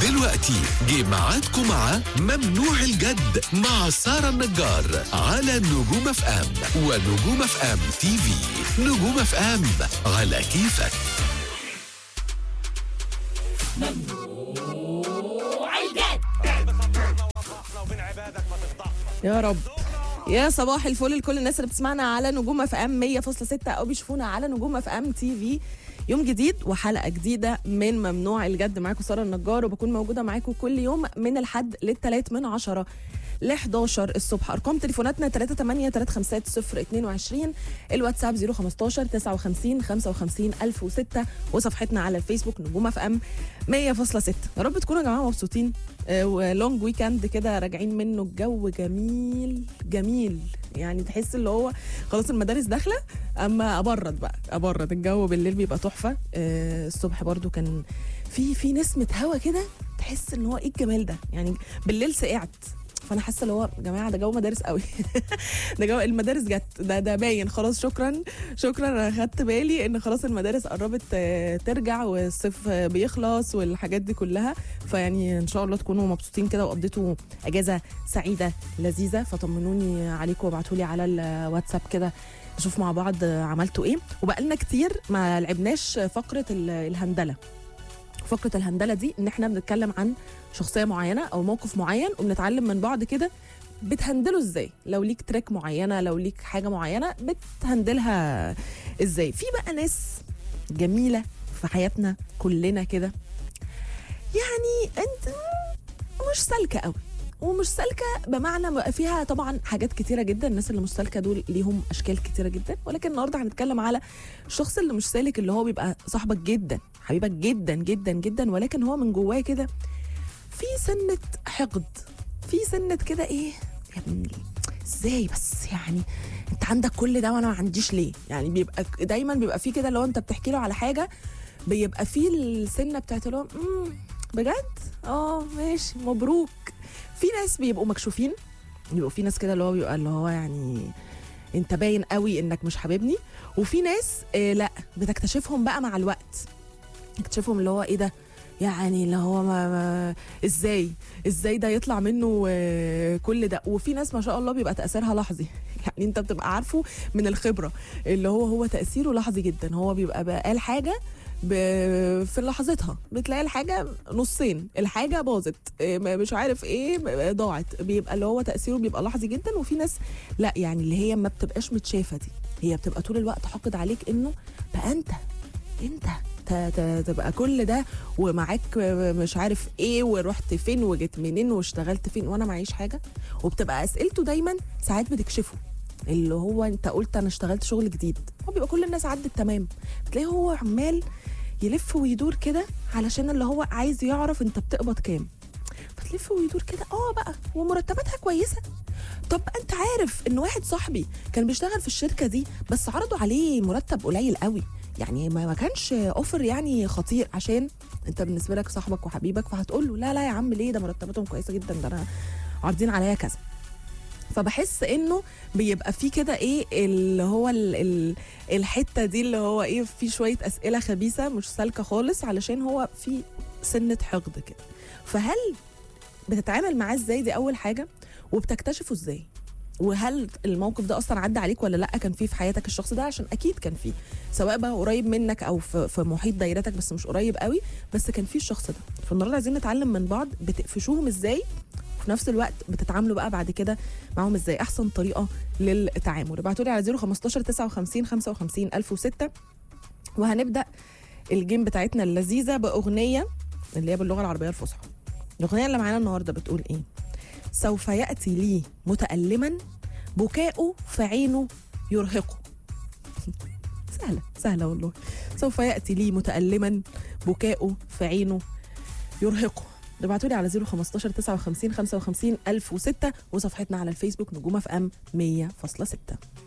دلوقتي جه ميعادكم مع ممنوع الجد مع سارة النجار على نجوم اف ام ونجوم اف ام تي في نجوم اف ام على كيفك يا رب يا صباح الفل لكل الناس اللي بتسمعنا على نجوم اف ام 100.6 او بيشوفونا على نجوم اف ام تي في يوم جديد وحلقه جديده من ممنوع الجد معاكم ساره النجار وبكون موجوده معاكم كل يوم من الحد للثلاث من 10 ل 11 الصبح ارقام تليفوناتنا 38 350 22 الواتساب 015 59 55 1006 وصفحتنا على الفيسبوك نجوم اف ام 100.6 يا رب تكونوا يا جماعه مبسوطين آه، ولونج ويكند كده راجعين منه الجو جميل جميل يعني تحس اللي هو خلاص المدارس داخله اما ابرد بقى ابرد الجو بالليل بيبقى تحفه آه، الصبح برضو كان في في نسمه هوا كده تحس ان هو ايه الجمال ده يعني بالليل سقعت فانا حاسه اللي هو يا جماعه ده جو مدارس قوي ده جو المدارس جت ده ده باين خلاص شكرا شكرا انا خدت بالي ان خلاص المدارس قربت آه، ترجع والصيف آه، بيخلص والحاجات دي كلها فيعني ان شاء الله تكونوا مبسوطين كده وقضيتوا اجازه سعيده لذيذه فطمنوني عليكم وابعتوا لي على الواتساب كده نشوف مع بعض آه، عملتوا ايه وبقالنا كتير ما لعبناش فقره ال- الهندله فقره الهندله دي ان احنا بنتكلم عن شخصيه معينه او موقف معين وبنتعلم من بعض كده بتهندله ازاي لو ليك تريك معينه لو ليك حاجه معينه بتهندلها ازاي في بقى ناس جميله في حياتنا كلنا كده يعني انت مش سالكه قوي ومش سالكه بمعنى بقى فيها طبعا حاجات كتيره جدا الناس اللي مش سالكه دول ليهم اشكال كتيره جدا ولكن النهارده هنتكلم على الشخص اللي مش سالك اللي هو بيبقى صاحبك جدا حبيبك جدا جدا جدا ولكن هو من جواه كده في سنه حقد في سنه كده ايه يا ابني ازاي بس يعني انت عندك كل ده وانا ما عنديش ليه يعني بيبقى دايما بيبقى في كده لو انت بتحكي له على حاجه بيبقى في السنه بتاعت اللي هو "مم، بجد اه ماشي مبروك في ناس بيبقوا مكشوفين بيبقوا في ناس كده اللي هو بيبقى اللي هو يعني انت باين قوي انك مش حاببني وفي ناس آه لا بتكتشفهم بقى مع الوقت تكتشفهم اللي هو ايه ده يعني اللي هو ما, ما ازاي ازاي ده يطلع منه آه، كل ده وفي ناس ما شاء الله بيبقى تاثيرها لحظي يعني انت بتبقى عارفه من الخبره اللي هو هو تاثيره لحظي جدا هو بيبقى بقى قال حاجه ب- في لحظتها بتلاقي الحاجه نصين الحاجه باظت إيه، ما- مش عارف ايه ب- ضاعت بيبقى اللي هو تاثيره بيبقى لحظي جدا وفي ناس لا يعني اللي هي ما بتبقاش متشافه دي هي بتبقى طول الوقت حاقد عليك انه بقى انت انت ت- ت- تبقى كل ده ومعاك مش عارف ايه ورحت فين وجيت منين واشتغلت فين وانا معيش حاجه وبتبقى اسئلته دايما ساعات بتكشفه اللي هو انت قلت انا اشتغلت شغل جديد هو بيبقى كل الناس عدت تمام بتلاقيه هو عمال يلف ويدور كده علشان اللي هو عايز يعرف انت بتقبض كام فتلف ويدور كده اه بقى ومرتباتها كويسه طب انت عارف ان واحد صاحبي كان بيشتغل في الشركه دي بس عرضوا عليه مرتب قليل قوي يعني ما ما كانش اوفر يعني خطير عشان انت بالنسبه لك صاحبك وحبيبك فهتقول له لا لا يا عم ليه ده مرتباتهم كويسه جدا ده انا عارضين عليا كذا فبحس انه بيبقى في كده ايه اللي هو ال ال الحته دي اللي هو ايه في شويه اسئله خبيثه مش سالكه خالص علشان هو في سنه حقد كده فهل بتتعامل معاه ازاي دي اول حاجه وبتكتشفه ازاي وهل الموقف ده اصلا عدى عليك ولا لا كان فيه في حياتك الشخص ده عشان اكيد كان فيه سواء بقى قريب منك او في, في محيط دايرتك بس مش قريب قوي بس كان فيه الشخص ده فالنهارده عايزين نتعلم من بعض بتقفشوهم ازاي وفي نفس الوقت بتتعاملوا بقى بعد كده معاهم ازاي احسن طريقه للتعامل ابعتوا لي على 015 59 55 1006 وهنبدا الجيم بتاعتنا اللذيذه باغنيه اللي هي باللغه العربيه الفصحى الاغنيه اللي معانا النهارده بتقول ايه سوف ياتي لي متالما بكاؤه في عينه يرهقه سهله سهله والله سوف ياتي لي متالما بكاؤه في عينه يرهقه ابعتوا لي على 015 59 55 1006 وصفحتنا على الفيسبوك نجومه في ام 100.6